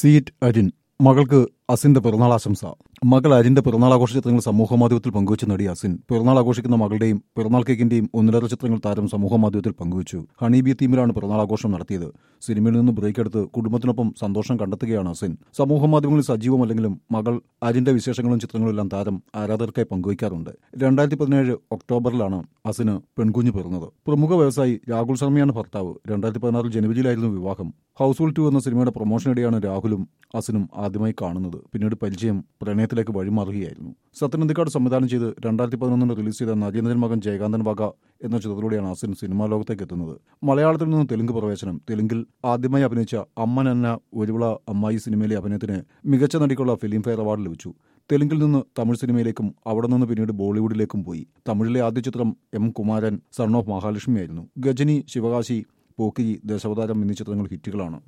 seat അരിൻ മകൾക്ക് അസിന്റെ പിറന്നാൾ ആശംസ മകൾ അരിന്റെ പിറന്നാൾ ആഘോഷ ചിത്രങ്ങൾ സമൂഹമാധ്യമത്തിൽ പങ്കുവച്ച നടി അസിൻ പിറന്നാൾ ആഘോഷിക്കുന്ന മകളുടെയും പിറന്നാൾ കേക്കിന്റെയും ഒന്നിലേറെ ചിത്രങ്ങൾ താരം സമൂഹമാധ്യമത്തിൽ പങ്കുവച്ചു ഹണീബി തീമിലാണ് പിറന്നാൾ ആഘോഷം നടത്തിയത് സിനിമയിൽ നിന്ന് ബ്രേക്ക് എടുത്ത് കുടുംബത്തിനൊപ്പം സന്തോഷം കണ്ടെത്തുകയാണ് അസിൻ സമൂഹമാധ്യമങ്ങളിൽ സജീവമല്ലെങ്കിലും മകൾ അരിന്റെ വിശേഷങ്ങളും ചിത്രങ്ങളും എല്ലാം താരം ആരാധകർക്കായി പങ്കുവയ്ക്കാറുണ്ട് രണ്ടായിരത്തി പതിനേഴ് ഒക്ടോബറിലാണ് അസിന് പെൺകുഞ്ഞ് പിറന്നത് പ്രമുഖ വ്യവസായി രാഹുൽ ശർമ്മയാണ് ഭർത്താവ് രണ്ടായിരത്തി പതിനാറിൽ ജനുവരിയിലായിരുന്നു വിവാഹം ഹൗസ്ഫുൾ ടു എന്ന സിനിമയുടെ പ്രൊമോഷനിടെയാണ് രാഹുലും അസിനും ആദ്യമായി കാണുന്നത് പിന്നീട് പരിചയം പ്രണയത്തിലേക്ക് വഴിമാറുകയായിരുന്നു സത്യനന്ദിക്കാട് സംവിധാനം ചെയ്ത് രണ്ടായിരത്തി പതിനൊന്നിന് റിലീസ് ചെയ്ത നരേന്ദ്രൻ മകൻ ജയകാന്തൻ വക എന്ന ചിത്രത്തിലൂടെയാണ് അസിൻ സിനിമാ ലോകത്തേക്ക് എത്തുന്നത് മലയാളത്തിൽ നിന്ന് തെലുങ്ക് പ്രവേശനം തെലുങ്കിൽ ആദ്യമായി അഭിനയിച്ച അമ്മൻ എന്ന ഒരുവിള അമ്മായി സിനിമയിലെ അഭിനയത്തിന് മികച്ച നടിക്കുള്ള ഫിലിംഫെയർ അവാർഡ് ലഭിച്ചു തെലുങ്കിൽ നിന്ന് തമിഴ് സിനിമയിലേക്കും അവിടെ നിന്ന് പിന്നീട് ബോളിവുഡിലേക്കും പോയി തമിഴിലെ ആദ്യ ചിത്രം M Kumaran son of Mahalakshmi ആയിരുന്നു ഗജനി ശിവകാശി പോക്കിരി ദശാവതാരം എന്നീ ചിത്രങ്ങൾ ഹിറ്റുകളാണ്